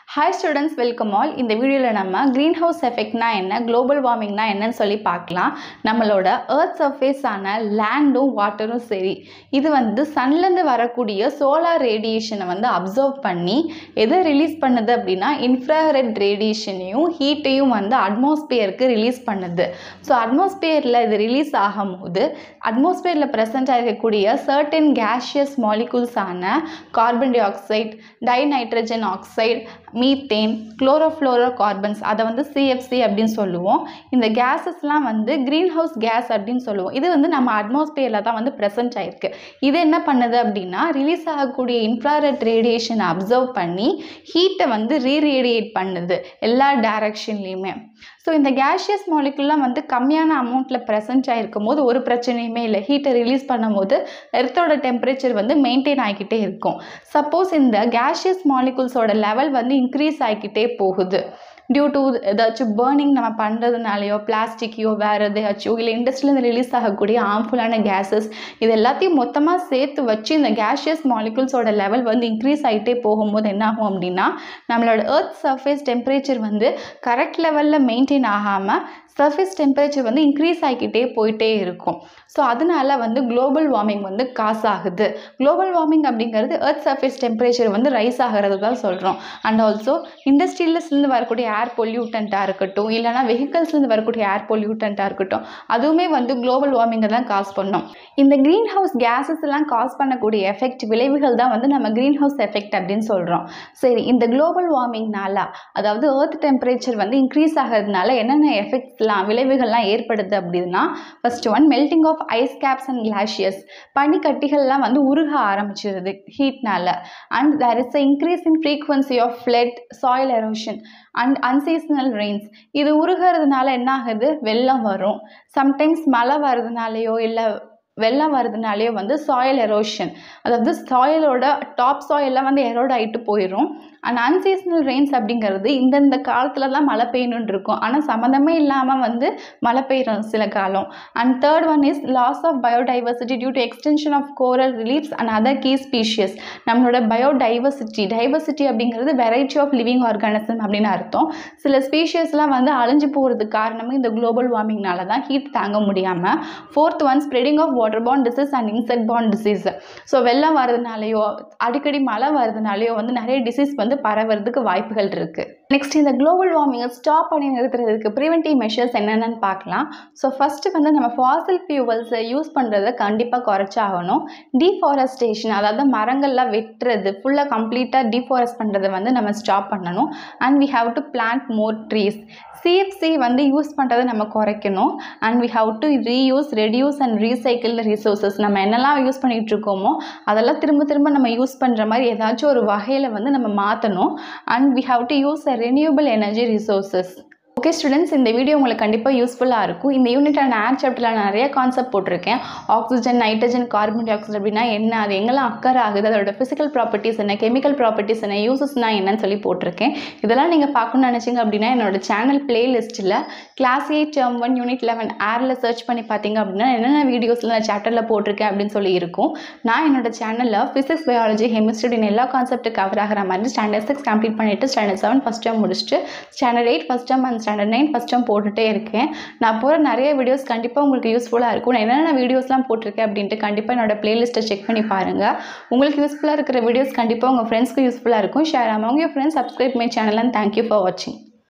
hi students welcome all இந்த வீடியோவில் நம்ம க்ரீன் ஹவுஸ் எஃபெக்ட்னா என்ன குளோபல் வார்மிங்னா என்னன்னு சொல்லி பார்க்கலாம் நம்மளோட எர்த் சர்ஃபேஸான லேண்டும் வாட்டரும் சரி இது வந்து சன்லேருந்து வரக்கூடிய சோலார் ரேடியேஷனை வந்து அப்சர்வ் பண்ணி எதை ரிலீஸ் பண்ணுது அப்படின்னா இன்ஃப்ராரெட் ரேடியேஷனையும் ஹீட்டையும் வந்து அட்மாஸ்பியருக்கு ரிலீஸ் பண்ணுது ஸோ அட்மாஸ்பியரில் இது ரிலீஸ் ஆகும்போது அட்மாஸ்பியரில் ப்ரெசென்ட் ஆகக்கூடிய சர்டன் கேஷியஸ் மாலிகூல்ஸான carbon dioxide dinitrogen oxide methane chlorofluorocarbons அதை வந்து சிஎஃப்சி அப்படின்னு சொல்லுவோம் இந்த கேஸஸ்லாம் வந்து க்ரீன் ஹவுஸ் கேஸ் அப்படின்னு சொல்லுவோம் இது வந்து நம்ம அட்மாஸ்பியரில் தான் வந்து ப்ரெசென்ட் ஆயிருக்கு இது என்ன பண்ணுது அப்படின்னா ரிலீஸ் ஆகக்கூடிய இன்ஃப்ராரெட் ரேடியேஷனை அப்சர்வ் பண்ணி ஹீட்டை வந்து ரீரேடியேட் பண்ணுது எல்லா டைரக்ஷன்லேயுமே ஸோ இந்த கேஷியஸ் மாலிகுல்லாம் வந்து கம்மியான அமௌண்ட்டில் ப்ரெசென்ட் ஆகிருக்கும் போது ஒரு பிரச்சனையுமே இல்லை ஹீட்டை ரிலீஸ் பண்ணும்போது எர்த்தோட டெம்பரேச்சர் வந்து மெயின்டைன் ஆகிக்கிட்டே இருக்கும் சப்போஸ் இந்த கேஷியஸ் மாலிகுல்ஸோட லெவல் வந்து இன்க்ரீஸ் ஆகிக்கிட்டே போகுது டியூ டு ஏதாச்சும் பேர்னிங் நம்ம பண்ணுறதுனாலையோ பிளாஸ்டிக்கையோ வேறு எதையாச்சும் இல்லை இண்டஸ்ட்ரியிலேருந்து ரிலீஸ் ஆகக்கூடிய ஹார்ம்ஃபுல்லான கேஸஸ் இது எல்லாத்தையும் மொத்தமாக சேர்த்து வச்சு இந்த கேஷியஸ் மாலிகுல்ஸோட லெவல் வந்து இன்க்ரீஸ் ஆகிட்டே போகும்போது என்ன ஆகும் அப்படின்னா நம்மளோட எர்த் சர்ஃபேஸ் டெம்பரேச்சர் வந்து கரெக்ட் லெவலில் மெயின்டைன் ஆகாமல் சர்ஃபேஸ் டெம்பரேச்சர் வந்து இன்க்ரீஸ் ஆகிக்கிட்டே போயிட்டே இருக்கும் ஸோ அதனால வந்து குளோபல் வார்மிங் வந்து காசு ஆகுது குளோபல் வார்மிங் அப்படிங்கிறது எர்த் சர்ஃபேஸ் டெம்பரேச்சர் வந்து ரைஸ் ஆகிறது தான் சொல்கிறோம் அண்ட் ஆல்சோ இண்டஸ்ட்ரியல்ஸ்லேருந்து வரக்கூடிய ஏர் பொல்யூட்டண்ட்டாக இருக்கட்டும் இல்லைனா வெஹிக்கல்ஸ்லேருந்து வரக்கூடிய ஏர் பொல்யூட்டண்ட்டாக இருக்கட்டும் அதுவுமே வந்து குளோபல் வார்மிங்கை தான் காஸ் பண்ணும் இந்த க்ரீன் ஹவுஸ் கேஸஸ் எல்லாம் காஸ் பண்ணக்கூடிய எஃபெக்ட் விளைவுகள் தான் வந்து நம்ம க்ரீன் ஹவுஸ் எஃபெக்ட் அப்படின்னு சொல்கிறோம் சரி இந்த குளோபல் வார்மிங்னால அதாவது எர்த் டெம்பரேச்சர் வந்து இன்க்ரீஸ் ஆகிறதுனால என்னென்ன எஃபெக்ட்ஸ்லாம் விளைவுகள்லாம் ஏற்படுது அப்படின்னா first one melting of ice caps and glaciers பனிக்கட்டிகள்லாம் வந்து உருக ஆரம்பிச்சிருது ஹீட்னால and there is a increase in frequency of flood soil erosion and unseasonal rains இது உருகிறதுனால என்ன ஆகுது வெள்ளம் வரும் சம்டைம்ஸ் மழை வர்றதுனாலையோ இல்லை வெள்ளம் வர்றதுனாலேயோ வந்து சாயில் எரோஷன் அதாவது சாயிலோட டாப் சாயிலெலாம் வந்து எரோட் ஆகிட்டு போயிடும் அண்ட் அன்சீசனல் ரெயின்ஸ் அப்படிங்கிறது இந்தந்த காலத்தில் தான் மழை பெய்யணுன்னு இருக்கும் ஆனால் சம்மந்தமே இல்லாமல் வந்து மழை பெய்யும் சில காலம் and third one is loss of biodiversity due to extension of coral reliefs and other key species நம்மளோட பயோடைவர்சிட்டி டைவர்சிட்டி அப்படிங்கிறது வெரைட்டி ஆஃப் லிவிங் ஆர்கானிசம் அப்படின்னு அர்த்தம் சில ஸ்பீஷியஸ்லாம் வந்து அழிஞ்சு போகிறதுக்கு காரணமே இந்த குளோபல் வார்மிங்னால தான் ஹீட் தாங்க முடியாமல் fourth one spreading of water bond disease and insect bond disease so வெள்ளம் வரதுனாலையோ அடிக்கடி மழை வரதுனாலையோ வந்து நிறைய டிசீஸ் வந்து பரவறதுக்கு வாய்ப்புகள் இருக்குது நெக்ஸ்ட் இந்த குளோபல் வார்மிங்கை ஸ்டாப் பண்ணி நிறுத்துறதுக்கு ப்ரிவென்டிவ் மெஷர்ஸ் என்னென்னு பார்க்கலாம் ஸோ ஃபஸ்ட்டு வந்து நம்ம ஃபாசில் ஃபியூவல்ஸை யூஸ் பண்ணுறதை கண்டிப்பாக குறைச்சாகணும் டீஃபாரஸ்டேஷன் அதாவது மரங்கள்லாம் வெட்டுறது ஃபுல்லாக கம்ப்ளீட்டாக டீஃபாரஸ்ட் பண்ணுறதை வந்து நம்ம ஸ்டாப் பண்ணணும் and we have to plant more trees CFC வந்து யூஸ் பண்ணுறதை நம்ம குறைக்கணும் and we have to reuse reduce and recycle resources நம்ம என்னெல்லாம் யூஸ் பண்ணிகிட்டு இருக்கோமோ அதெல்லாம் திரும்ப திரும்ப நம்ம யூஸ் பண்ணுற மாதிரி ஏதாச்சும் ஒரு வகையில் வந்து நம்ம மாற்றணும் and we have to use a renewable energy resources okay students இந்த வீடியோ உங்களுக்கு கண்டிப்பாக யூஸ்ஃபுல்லாக இருக்கும் இந்த யூனிட்டில் நான் ஏர் சாப்டரில் நான் நிறைய கான்செப்ட் போட்டிருக்கேன் oxygen nitrogen carbon dioxide அப்படின்னா என்ன அது எங்கெல்லாம் அக்கர் ஆகுது அதோட ஃபிசிக்கல் ப்ராப்பர்ட்டிஸ் என்ன கெமிக்கல் ப்ராப்பர்ட்டிஸ் என்ன யூசஸ்னால் என்னன்னு சொல்லி போட்டிருக்கேன் இதெல்லாம் நீங்கள் பார்க்கணும்னு நினச்சிங்க அப்படின்னா என்னோட சேனல் பிளேலிஸ்ட்டில் class eight term one unit eleven ஏரில் சர்ச் பண்ணி பார்த்தீங்க அப்படின்னா என்னென்ன வீடியோஸில் நான் சாப்டரில் போட்டிருக்கேன் அப்படின்னு சொல்லி இருக்கும் நான் என்னோட சேனலில் ஃபிசிக்ஸ் பயாலஜி கெமிஸ்ட்ரி எல்லா கான்செப்ட் கவர் ஆகிற மாதிரி ஸ்டாண்டர்ட் சிக்ஸ் கம்ப்ளீட் பண்ணிவிட்டு ஸ்டாண்டர்ட் செவன் ஃபஸ்ட் டேர்ம் முடிச்சுட்டு standard eight first term and standard nine first time போட்டுகிட்டே இருக்கேன் நான் போகிற நிறைய வீடியோஸ் கண்டிப்பாக உங்களுக்கு யூஸ்ஃபுல்லாக இருக்கும் நான் என்னென்ன வீடியோஸ்லாம் போட்டிருக்கேன் அப்படின்ட்டு கண்டிப்பாக என்னோட பிளேலிஸ்ட்டை செக் பண்ணி பாருங்கள் உங்களுக்கு யூஸ்ஃபுல்லாக இருக்கிற வீடியோஸ் கண்டிப்பாக உங்கள் ஃப்ரெண்ட்ஸ்க்கு யூஸ்ஃபுல்லாக இருக்கும் ஷேர் ஆமாம் உங்கள் friends subscribe my channel and thank you for வாட்சிங்